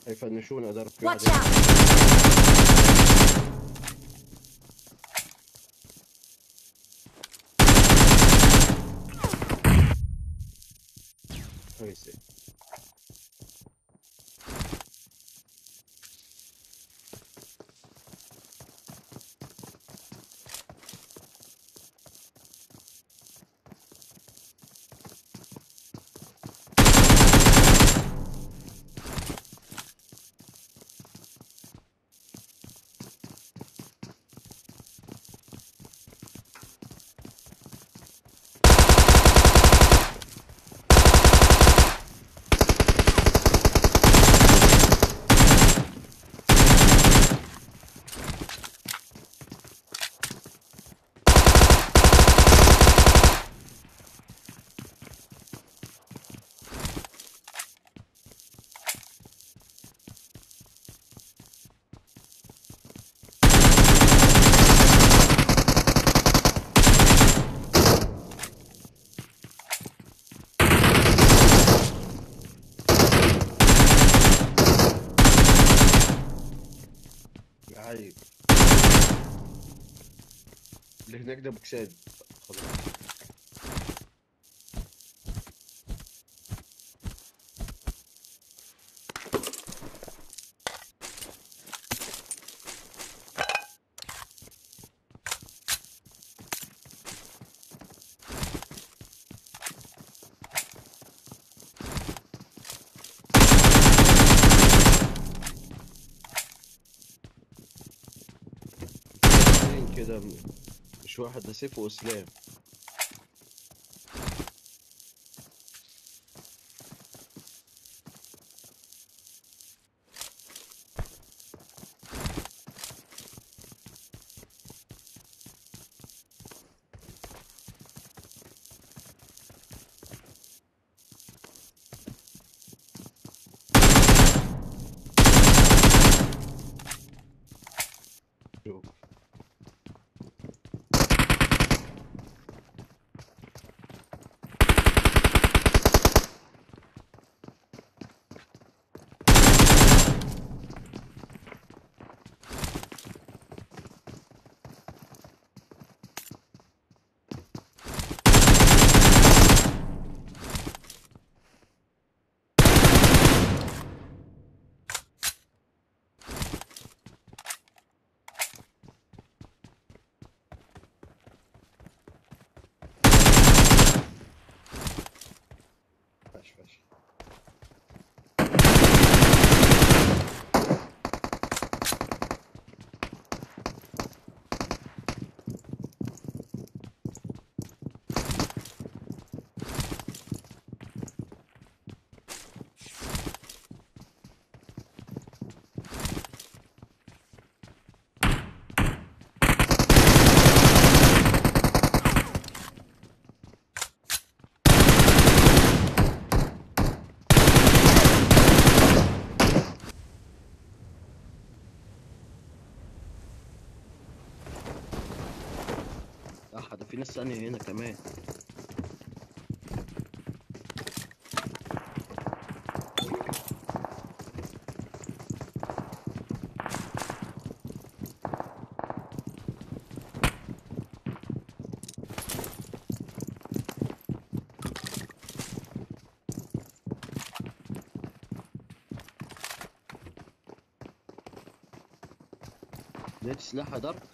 هيفنشونا ضرب في Watch واحد out! كويس عيب اللي هناك ده بوكسات خلاص اتنين كده مش واحد ده سيف واسلام شوف فش فش صح ده في ناس ثانية هنا كمان لقيت سلاح يا دارك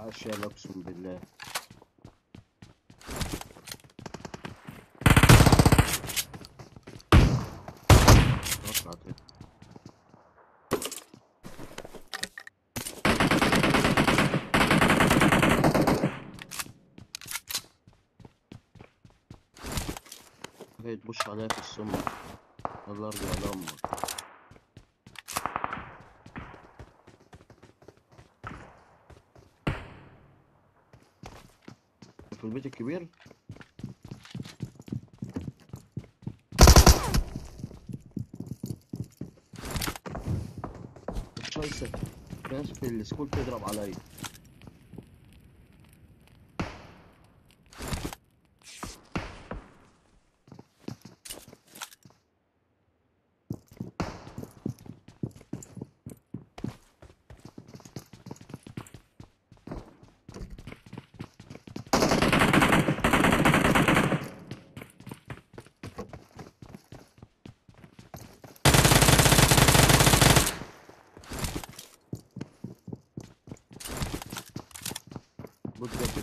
اشياء اقسم بالله اطلع كده جاي تبص عليا في السم يلا ارجع لامك في البيت الكبير شايسة ناس في السكول تضرب عليا بتجدد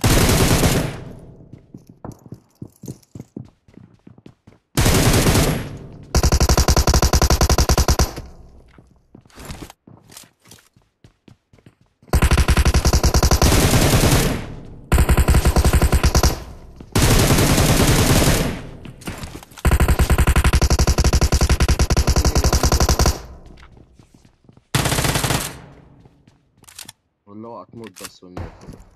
والله اوعى تموت بس والنبي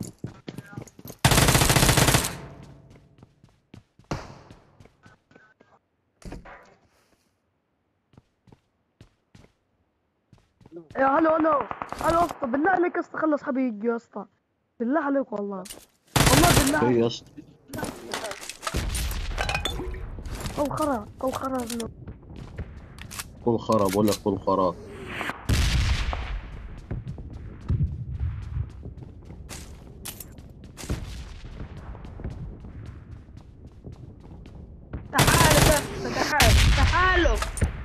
يا هلو هلو هلو يا اسطى بالله عليك يا اسطى خلي اصحابي يجوا يا اسطى بالله عليك والله والله بالله ايه عليك يا اسطى او خرا او خرا إنه- كل خرا بقول لك كل خرا تعال بس تعال تعالوا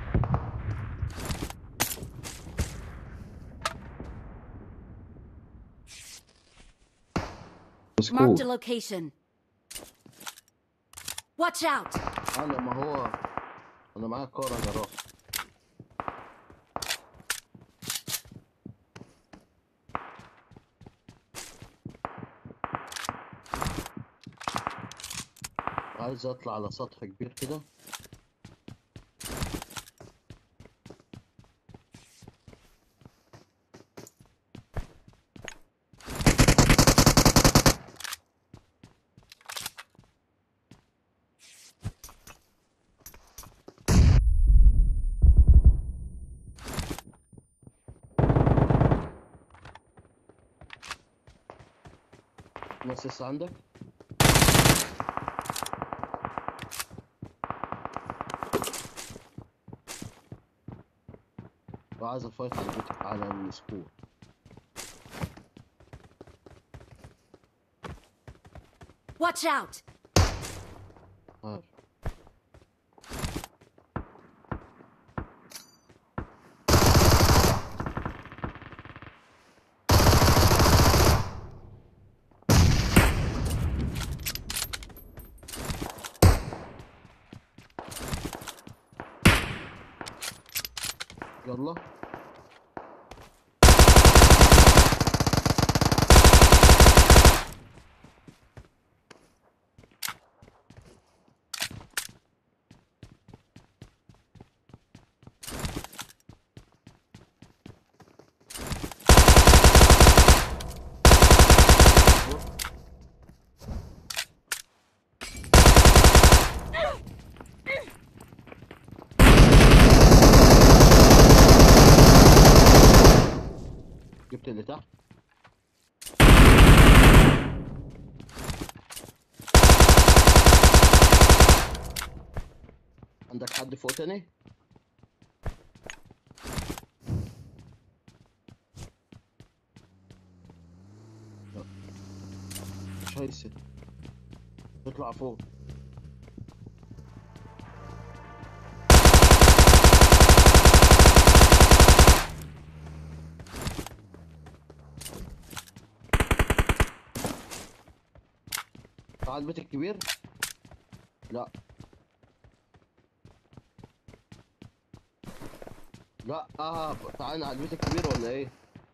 Marked a سكول location. Watch out! انا ما هو انا معايا كار انا راح عايز اطلع على سطح كبير كده ناس لسه عندك وعايز افايت على بيتك على السكور Watch out! عارف يلا جبت اللي تحت عندك حد فوق تاني؟ لا. مش هيسد اطلع فوق على البيت الكبير لا لا اه تعالى على البيت الكبير ولا ايه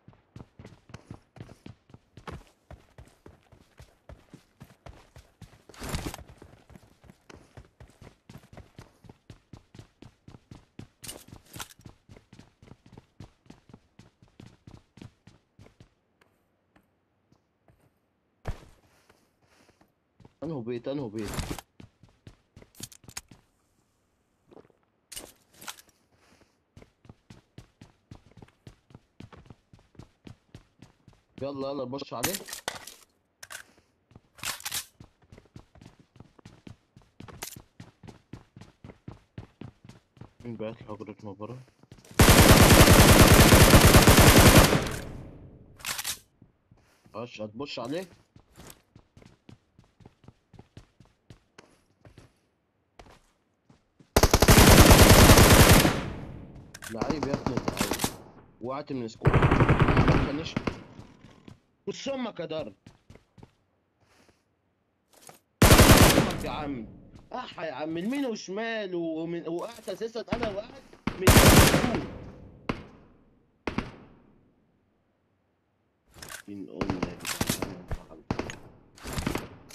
انهو بيت انهو بيت يلا يلا بص عليه مين بعت حجرتنا برا ايش هتبص عليه لعيب يا ابني لعيب وقعت من سكول ما تخليش بص امك يا ضرب امك يا عم احا يا عم من يمين وشمال ومن وقعت اساسا انا وقعت من سكول من امك يا جدعان.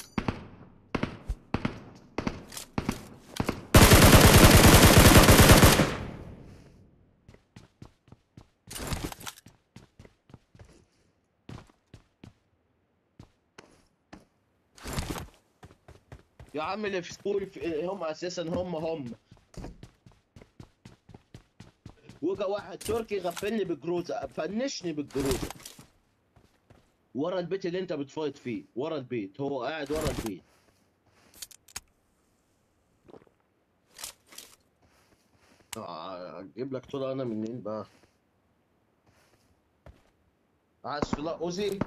يا عم اللي في سكول في هم اساسا هم هم وجا واحد تركي غفلني بالجروزه فنشني بالجروزه ورا البيت اللي انت بتفايت فيه ورا البيت هو قاعد ورا البيت آه، اجيب لك طول انا منين بقى عايز فلا اوزي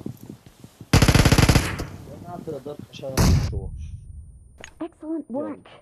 انا قعدت ادرك عشان ما اشوفش Excellent work.